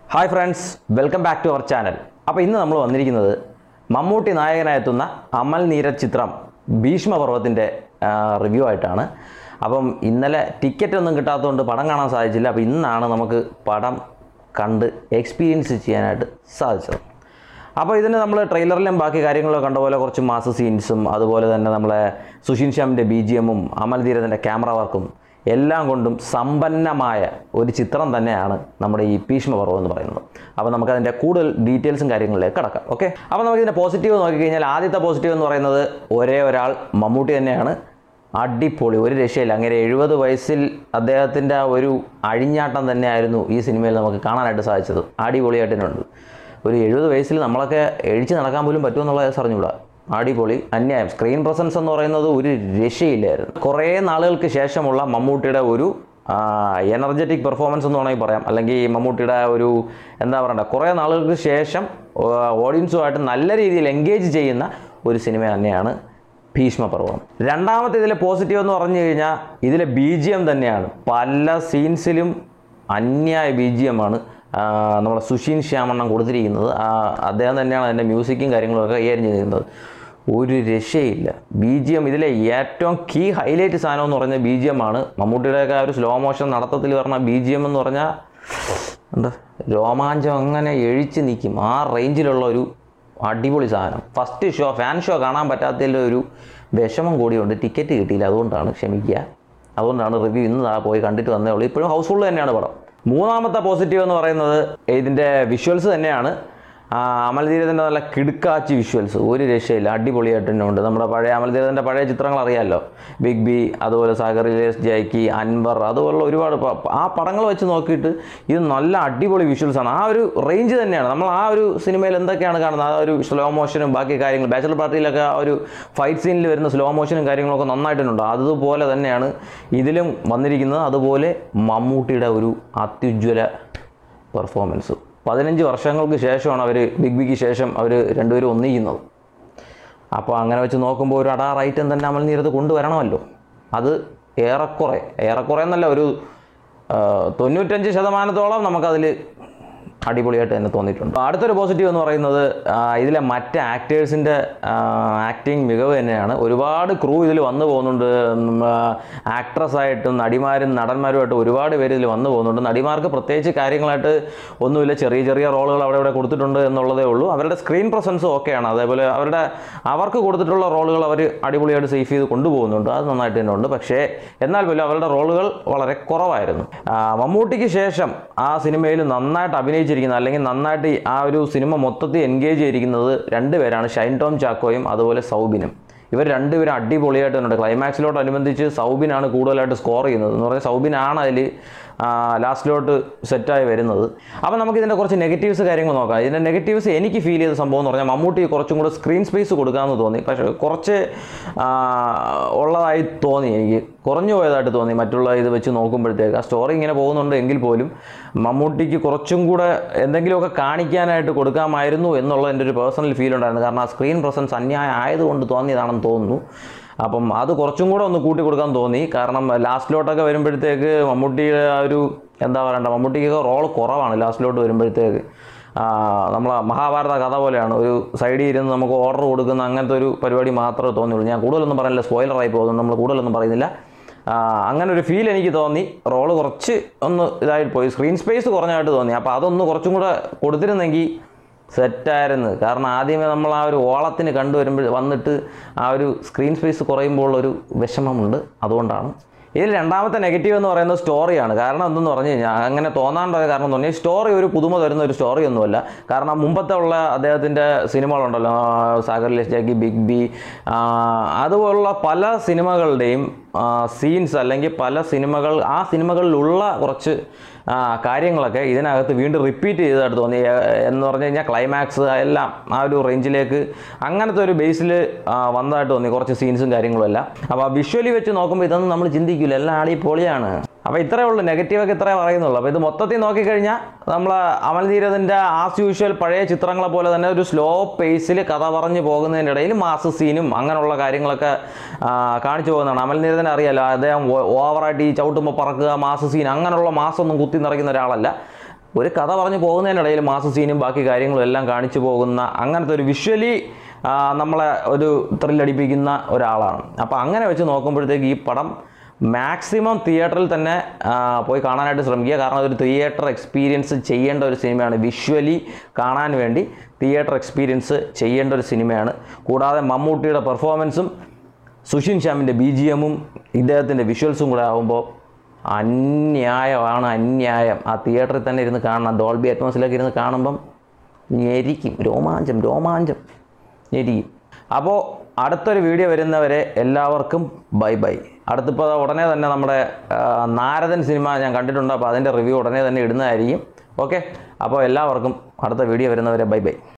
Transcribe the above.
hi friends welcome back to our channel അപ്പോൾ ഇന്ന് നമ്മൾ വന്നിരിക്കുന്നത് മമ്മൂട്ടി നായകനായെത്തുന്ന അമൽ നീരജ് ചിത്രം ഭീഷ്മപർവത്തിൻ്റെ റിവ്യൂ ആയിട്ടാണ് അപ്പം ഇന്നലെ ടിക്കറ്റ് ഒന്നും കിട്ടാത്തതുകൊണ്ട് പടം കാണാൻ സാധിച്ചില്ല അപ്പോൾ ഇന്നാണ് നമുക്ക് പടം കണ്ട് എക്സ്പീരിയൻസ് ചെയ്യാനായിട്ട് സാധിച്ചത് അപ്പോൾ ഇതിന് നമ്മൾ ട്രെയിലറിലും ബാക്കി കാര്യങ്ങളൊക്കെ കണ്ട പോലെ കുറച്ച് മാസ സീൻസും അതുപോലെ തന്നെ നമ്മളെ സുഷീൻ ശ്യാമിൻ്റെ ബി ജി എമ്മും അമൽ ധീരത്തിൻ്റെ ക്യാമറ വർക്കും എല്ലാം കൊണ്ടും സമ്പന്നമായ ഒരു ചിത്രം തന്നെയാണ് നമ്മുടെ ഈ ഭീഷ്മപർവം എന്ന് പറയുന്നത് അപ്പോൾ നമുക്കതിൻ്റെ കൂടുതൽ ഡീറ്റെയിൽസും കാര്യങ്ങളിലേക്ക് കടക്കാം ഓക്കെ അപ്പോൾ നമുക്കിതിൻ്റെ പോസിറ്റീവ് നോക്കിക്കഴിഞ്ഞാൽ ആദ്യത്തെ പോസിറ്റീവ് എന്ന് പറയുന്നത് ഒരേ ഒരാൾ മമ്മൂട്ടി തന്നെയാണ് അടിപൊളി ഒരു രക്ഷയില്ല അങ്ങനെ എഴുപത് വയസ്സിൽ അദ്ദേഹത്തിൻ്റെ ആ ഒരു അഴിഞ്ഞാട്ടം തന്നെയായിരുന്നു ഈ സിനിമയിൽ നമുക്ക് കാണാനായിട്ട് സാധിച്ചത് അടിപൊളിയായിട്ടുണ്ട് ഒരു എഴുപത് വയസ്സിൽ നമ്മളൊക്കെ എഴിച്ച് നടക്കാൻ പോലും പറ്റുമെന്നുള്ള അറിഞ്ഞുകൂടാ അടിപൊളി അന്യായം സ്ക്രീൻ പ്രസൻസ് എന്ന് പറയുന്നത് ഒരു രക്ഷയില്ലായിരുന്നു കുറേ നാളുകൾക്ക് ശേഷമുള്ള മമ്മൂട്ടിയുടെ ഒരു എനർജറ്റിക് പെർഫോമൻസ് എന്ന് വേണമെങ്കിൽ പറയാം അല്ലെങ്കിൽ ഈ മമ്മൂട്ടിയുടെ ഒരു എന്താ പറയണ്ട കുറേ നാളുകൾക്ക് ശേഷം ഓഡിയൻസുമായിട്ട് നല്ല രീതിയിൽ എൻഗേജ് ചെയ്യുന്ന ഒരു സിനിമ തന്നെയാണ് ഭീഷ്മപർവം രണ്ടാമത്തെ ഇതിലെ പോസിറ്റീവ് എന്ന് പറഞ്ഞു കഴിഞ്ഞാൽ ഇതിലെ ബി ജി എം തന്നെയാണ് പല സീൻസിലും അന്യായ ബി ജി എം ആണ് നമ്മുടെ സുഷീൻ ശ്യാമണ്ണൻ കൊടുത്തിരിക്കുന്നത് ആ, അദ്ദേഹം തന്നെയാണ് അതിൻ്റെ മ്യൂസിക്കും കാര്യങ്ങളൊക്കെ കൈകാര്യം ചെയ്തിരുന്നത് ഒരു രക്ഷയില്ല ബി ജി എം ഇതിലെ ഏറ്റവും കീ ഹൈലൈറ്റ് സാധനം എന്ന് പറഞ്ഞാൽ ബി ജി എം ആണ് മമ്മൂട്ടിയുടെയൊക്കെ ആ ഒരു സ്ലോ മോഷൻ നടത്തത്തിൽ പറഞ്ഞ ബി ജി എം എന്ന് പറഞ്ഞാൽ എന്താ രോമാഞ്ചം അങ്ങനെ എഴിച്ച് നിൽക്കും ആ റേഞ്ചിലുള്ള ഒരു അടിപൊളി സാധനം ഫസ്റ്റ് ഷോ ഫാൻ ഷോ കാണാൻ പറ്റാത്തതിൻ്റെ ഒരു വിഷമം കൂടിയുണ്ട് ടിക്കറ്റ് കിട്ടിയില്ല അതുകൊണ്ടാണ് ക്ഷമിക്കുക അതുകൊണ്ടാണ് റിവ്യൂ ഇന്ന് ദാ പോയി കണ്ടിട്ട് വന്നേ ഉള്ളൂ ഇപ്പോഴും ഹൗസ്ഫുൾ തന്നെയാണ് പടം മൂന്നാമത്തെ പോസിറ്റീവ് എന്ന് പറയുന്നത് ഇതിൻ്റെ വിഷ്വൽസ് തന്നെയാണ് ആ, അമൽധീരത്തിൻ്റെ നല്ല കിടുക്കാച്ചി വിഷ്വൽസ് ഒരു രക്ഷയില്ല അടിപൊളിയായിട്ട് തന്നെ ഉണ്ട് നമ്മുടെ പഴയ അമൽധീരത്തിൻ്റെ പഴയ ചിത്രങ്ങൾ അറിയാമല്ലോ ബിഗ് ബി അതുപോലെ സാഗറിലേസ് ജയ്ക്കി അൻവർ അതുപോലുള്ള ഒരുപാട് പ- ആ പടങ്ങൾ വെച്ച് നോക്കിയിട്ട് ഇത് നല്ല അടിപൊളി വിഷ്വൽസ് ആണ് ആ ഒരു റേഞ്ച് തന്നെയാണ് നമ്മൾ ആ ഒരു സിനിമയിൽ എന്തൊക്കെയാണ് കാണുന്നത് ആ ഒരു സ്ലോ മോഷനും ബാക്കി കാര്യങ്ങൾ ബാച്ചലർ പാർട്ടിയിലൊക്കെ ആ ഒരു ഫൈറ്റ് സീനിൽ വരുന്ന സ്ലോ മോഷനും കാര്യങ്ങളൊക്കെ നന്നായിട്ടുണ്ട് അതുപോലെ തന്നെയാണ് ഇതിലും വന്നിരിക്കുന്നത് അതുപോലെ മമ്മൂട്ടിയുടെ ഒരു അത്യുജ്വല പെർഫോമൻസ് പതിനഞ്ച് വർഷങ്ങൾക്ക് ശേഷമാണ് അവർ ബിഗ് ബിക്ക് ശേഷം അവർ രണ്ടുപേരും ഒന്നിക്കുന്നത് അപ്പോൾ അങ്ങനെ വെച്ച് നോക്കുമ്പോൾ ഒരു അടാർ ഐറ്റം തന്നെ അമൽ നീരത്ത് കൊണ്ടുവരണമല്ലോ അത് ഏറെക്കുറെ ഏറെക്കുറെ എന്നല്ല ഒരു ആ, തൊണ്ണൂറ്റഞ്ച് ശതമാനത്തോളം നമുക്കതിൽ അടിപൊളിയായിട്ട് തന്നെ തോന്നിയിട്ടുണ്ട് അടുത്തൊരു പോസിറ്റീവ് എന്ന് പറയുന്നത് ആ, ഇതിലെ മറ്റ് ആക്ടേഴ്സിൻ്റെ ആക്ടിങ് മികവ് തന്നെയാണ് ഒരുപാട് ക്രൂ ഇതിൽ വന്നു പോകുന്നുണ്ട് ആക്ട്രസ് ആയിട്ടും നടിമാരും നടന്മാരുമായിട്ട് ഒരുപാട് പേര് ഇതിൽ വന്നു പോകുന്നുണ്ട് നടിമാർക്ക് പ്രത്യേകിച്ച് കാര്യങ്ങളായിട്ട് ഒന്നുമില്ല ചെറിയ ചെറിയ റോളുകൾ അവിടെ ഇവിടെ കൊടുത്തിട്ടുണ്ട് എന്നുള്ളതേ ഉള്ളൂ അവരുടെ സ്ക്രീൻ പ്രസൻസും ഓക്കെയാണ് അതേപോലെ അവരുടെ അവർക്ക് കൊടുത്തിട്ടുള്ള റോളുകൾ അവർ അടിപൊളിയായിട്ട് സേഫ് ചെയ്ത് കൊണ്ടുപോകുന്നുണ്ട് അത് നന്നായിട്ട് തന്നെ ഉണ്ട് പക്ഷേ എന്നാൽ പോലും അവരുടെ റോളുകൾ വളരെ കുറവായിരുന്നു ആ, മമ്മൂട്ടിക്ക് ശേഷം ആ സിനിമയിൽ നന്നായിട്ട് അഭിനയിച്ചിരിക്കുന്ന അല്ലെങ്കിൽ നന്നായിട്ട് ആ ഒരു സിനിമ മൊത്തത്തിൽ എൻഗേജ് ചെയ്തിരിക്കുന്നത് രണ്ടുപേരാണ് ഷൈൻ ടോം ചാക്കോയും അതുപോലെ സൗബിനും ഇവർ രണ്ടുപേരും അടിപൊളിയായിട്ട് തന്നെ ക്ലൈമാക്സിലോടനുബന്ധിച്ച് സൗബിനാണ് കൂടുതലായിട്ട് സ്കോർ ചെയ്യുന്നത് എന്ന് പറഞ്ഞാൽ സൗബിനാണ് അതിൽ ലാസ്റ്റിലോട്ട് സെറ്റായി വരുന്നത് അപ്പോൾ നമുക്ക് ഇതിൻ്റെ കുറച്ച് നെഗറ്റീവ്സ് കാര്യങ്ങൾ നോക്കാം ഇതിൻ്റെ നെഗറ്റീവ്സ് എനിക്ക് ഫീൽ ചെയ്ത സംഭവം എന്ന് പറഞ്ഞാൽ മമ്മൂട്ടി കുറച്ചും കൂടെ സ്ക്രീൻ സ്പേസ് കൊടുക്കാമെന്ന് തോന്നി പക്ഷേ കുറച്ച് ആ, ഉള്ളതായി തോന്നി എനിക്ക് കുറഞ്ഞു പോയതായിട്ട് തോന്നി മറ്റുള്ള ഇത് വെച്ച് നോക്കുമ്പോഴത്തേക്ക് ആ സ്റ്റോറി ഇങ്ങനെ പോകുന്നുണ്ട് എങ്കിൽ പോലും മമ്മൂട്ടിക്ക് കുറച്ചും കൂടെ എന്തെങ്കിലുമൊക്കെ കാണിക്കാനായിട്ട് കൊടുക്കാമായിരുന്നു എന്നുള്ള എൻ്റെ ഒരു പേഴ്സണൽ ഫീൽ ഉണ്ടായിരുന്നു കാരണം ആ സ്ക്രീൻ പ്രസൻസ് അന്യായം ആയതുകൊണ്ട് തോന്നിയതാണെന്ന് തോന്നുന്നു അപ്പം അത് കുറച്ചും കൂടെ ഒന്ന് കൂട്ടി കൊടുക്കാൻ തോന്നി കാരണം ലാസ്റ്റിലോട്ടൊക്കെ വരുമ്പോഴത്തേക്ക് മമ്മൂട്ടിയുടെ ആ ഒരു എന്താ പറയണ്ട മമ്മൂട്ടിക്കൊക്കെ റോൾ കുറവാണ് ലാസ്റ്റിലോട്ട് വരുമ്പോഴത്തേക്ക് നമ്മളെ മഹാഭാരത കഥ പോലെയാണ് ഒരു സൈഡിൽ ഇരുന്ന് നമുക്ക് ഓർഡർ കൊടുക്കുന്ന അങ്ങനത്തെ ഒരു പരിപാടി മാത്രമേ തോന്നിയുള്ളൂ ഞാൻ കൂടുതലൊന്നും പറയുന്നില്ല സ്പോയിലറായി പോകുന്നു നമ്മൾ കൂടുതലൊന്നും പറയുന്നില്ല ആ, അങ്ങനെ ഒരു ഫീൽ എനിക്ക് തോന്നി റോള് കുറച്ച് ഒന്ന് ഇതായിട്ട് പോയി സ്ക്രീൻ സ്പേസ് കുറഞ്ഞായിട്ട് തോന്നി അപ്പോൾ അതൊന്ന് കുറച്ചും കൂടെ കൊടുത്തിരുന്നെങ്കിൽ സെറ്റായിരുന്നു കാരണം ആദ്യമേ നമ്മൾ ആ ഒരു ഓളത്തിന് കണ്ടുവരുമ്പോൾ വന്നിട്ട് ആ ഒരു സ്ക്രീൻ സ്പേസ് കുറയുമ്പോൾ ഒരു വിഷമമുണ്ട് അതുകൊണ്ടാണ് ഇതിൽ രണ്ടാമത്തെ നെഗറ്റീവ് എന്ന് പറയുന്നത് സ്റ്റോറിയാണ് കാരണം എന്തെന്ന് പറഞ്ഞു കഴിഞ്ഞാൽ അങ്ങനെ തോന്നാണ്ടായ കാരണം എന്ന് പറഞ്ഞാൽ സ്റ്റോറി ഒരു പുതുമ തരുന്ന ഒരു സ്റ്റോറി ഒന്നുമല്ല കാരണം മുമ്പത്തെ ഉള്ള അദ്ദേഹത്തിൻ്റെ സിനിമകളുണ്ടല്ലോ സാഗർലേഷ് ജാക്കി ബിഗ് ബി ആ, അതുപോലുള്ള പല സിനിമകളുടെയും സീൻസ് അല്ലെങ്കിൽ പല സിനിമകൾ ആ സിനിമകളിലുള്ള കുറച്ച് ആ, കാര്യങ്ങളൊക്കെ ഇതിനകത്ത് വീണ്ടും റിപ്പീറ്റ് ചെയ്തതായിട്ട് തോന്നി ഏ, എന്ന് പറഞ്ഞു കഴിഞ്ഞാൽ ക്ലൈമാക്സ് എല്ലാം ആ ഒരു റേഞ്ചിലേക്ക് അങ്ങനത്തെ ഒരു ബേസിൽ വന്നതായിട്ട് തോന്നി കുറച്ച് സീൻസും കാര്യങ്ങളും എല്ലാം അപ്പോൾ വിഷ്വലി വെച്ച് നോക്കുമ്പോൾ ഇതൊന്നും നമ്മൾ ചിന്തിക്കില്ല എല്ലാം ആടി പൊളിയാണ് അപ്പോൾ ഇത്രയേ ഉള്ളൂ നെഗറ്റീവൊക്കെ ഇത്രയേ പറയുന്നുള്ളൂ അപ്പോൾ ഇത് മൊത്തത്തിൽ നോക്കിക്കഴിഞ്ഞാൽ നമ്മൾ അമൽ നീരദിൻ്റെ ആസ് യൂഷ്വൽ പഴയ ചിത്രങ്ങളെ പോലെ തന്നെ ഒരു സ്ലോ പേസിൽ കഥ പറഞ്ഞു പോകുന്നതിൻ്റെ ഇടയിൽ മാസ് സീനും അങ്ങനെയുള്ള കാര്യങ്ങളൊക്കെ ആ, കാണിച്ചു പോകുന്നതാണ് അമൽ നീരദിനെ അറിയാലോ അദ്ദേഹം ഓ- ഓവറായിട്ട് ഈ ചവിട്ടുമ്പോൾ പറക്കുക മാസ് സീൻ അങ്ങനെയുള്ള മാസൊന്നും കുത്തി നിറയ്ക്കുന്ന ഒരാളല്ല ഒരു കഥ പറഞ്ഞു പോകുന്നതിനിടയിൽ മാസ സീനും ബാക്കി കാര്യങ്ങളും എല്ലാം കാണിച്ചു പോകുന്ന അങ്ങനത്തെ ഒരു വിഷ്വലി നമ്മളെ ഒരു ത്രില്ലടിപ്പിക്കുന്ന ഒരാളാണ് അപ്പോൾ അങ്ങനെ വെച്ച് നോക്കുമ്പോഴത്തേക്ക് ഈ പടം മാക്സിമം തിയേറ്ററിൽ തന്നെ ആ, പോയി കാണാനായിട്ട് ശ്രമിക്കുക കാരണം അതൊരു തിയേറ്റർ എക്സ്പീരിയൻസ് ചെയ്യേണ്ട ഒരു സിനിമയാണ് വിഷ്വലി കാണാൻ വേണ്ടി തിയേറ്റർ എക്സ്പീരിയൻസ് ചെയ്യേണ്ട ഒരു സിനിമയാണ് കൂടാതെ മമ്മൂട്ടിയുടെ പെർഫോമൻസും സുഷിൻ ശ്യാമിൻ്റെ ബി ജി എമ്മും ഇദ്ദേഹത്തിൻ്റെ വിഷ്വൽസും കൂടെ ആകുമ്പോൾ അന്യായമാണ് അന്യായം ആ തിയേറ്ററിൽ തന്നെ ഇരുന്ന് കാണണം ഡോൾബി അറ്റ്മോസിലൊക്കെ ഇരുന്ന് കാണുമ്പം ഞെരിക്കും രോമാഞ്ചം രോമാഞ്ചം ഞെരിക്കും അപ്പോൾ അടുത്തൊരു വീഡിയോ വരുന്നവരെ എല്ലാവർക്കും ബൈ ബൈ അടുത്തിപ്പോൾ ഉടനെ തന്നെ നമ്മുടെ ആ, നാരദൻ സിനിമ ഞാൻ കണ്ടിട്ടുണ്ട് അപ്പോൾ അതിൻ്റെ റിവ്യൂ ഉടനെ തന്നെ ഇടുന്നതായിരിക്കും ഓക്കെ അപ്പോൾ എല്ലാവർക്കും അടുത്ത വീഡിയോ വരുന്നവരെ ബൈ ബൈ